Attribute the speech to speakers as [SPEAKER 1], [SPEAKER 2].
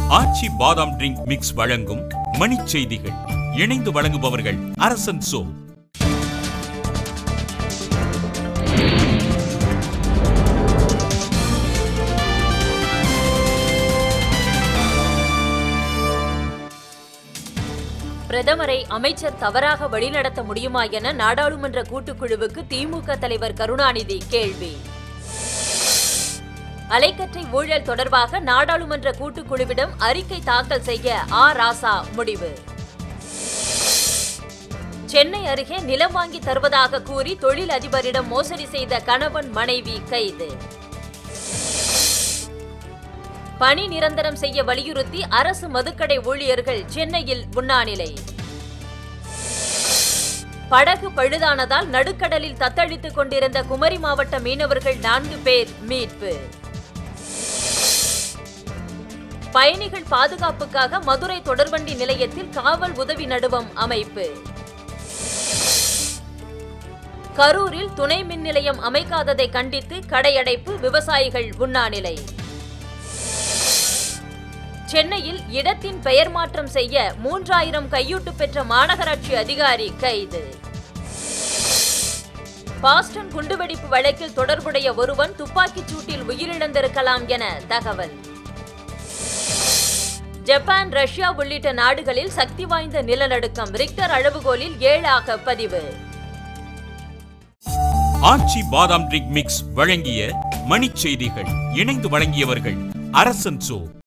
[SPEAKER 1] ஆச்சி பாதாம் drink mix வழங்கும் மணிச் செய்திகள் இணைந்து வழங்குபவர்கள் அரசன் சோ
[SPEAKER 2] பிரதமரை அமைச்சர் தவறாக வழிநடத்த முடியுமா என நாடாளுமன்ற கூட்டுக்குழுவுக்கு திமுக தலைவர் கருணாநிதி கேள்வி அலைக்கற்றை ஊழல் தொடர்பாக நாடாளுமன்ற கூட்டுக்குழுவிடம் அறிக்கை தாக்கல் செய்ய ஆ ராசா முடிவு சென்னை அருகே நிலம் வாங்கி தருவதாக கூறி தொழில் அதிபரிடம் மோசடி செய்த கணவன் மனைவி கைது பணி நிரந்தரம் செய்ய வலியுறுத்தி அரசு மதுக்கடை ஊழியர்கள் சென்னையில் உண்ணாநிலை படகு பழுதானதால் நடுக்கடலில் தத்தளித்துக் கொண்டிருந்த குமரி மாவட்ட மீனவர்கள் நான்கு பேர் மீட்பு பயணிகள் பாதுகாப்புக்காக மதுரை தொடர்வண்டி நிலையத்தில் காவல் உதவி நடுவம் அமைப்பு கரூரில் துணை மின் நிலையம் அமைக்காததை கண்டித்து கடையடைப்பு விவசாயிகள் உண்ணாநிலை சென்னையில் இடத்தின் பெயர் மாற்றம் செய்ய மூன்றாயிரம் கையூட்டு பெற்ற மாநகராட்சி அதிகாரி கைது பாஸ்டன் குண்டுவெடிப்பு வழக்கில் தொடர்புடைய ஒருவன் துப்பாக்கிச் சூட்டில் உயிரிழந்திருக்கலாம் என தகவல் ஜப்பான் ரஷ்யா உள்ளிட்ட நாடுகளில் சக்தி வாய்ந்த நிலநடுக்கம் ரிக்டர் அளவுகோலில் ஏழாக பதிவு
[SPEAKER 1] ஆச்சி பாதாம் ட்ரிங்க் மிக்ஸ் வழங்கிய மணிச் செய்திகள் இணைந்து வழங்கியவர்கள் அரசன் சோ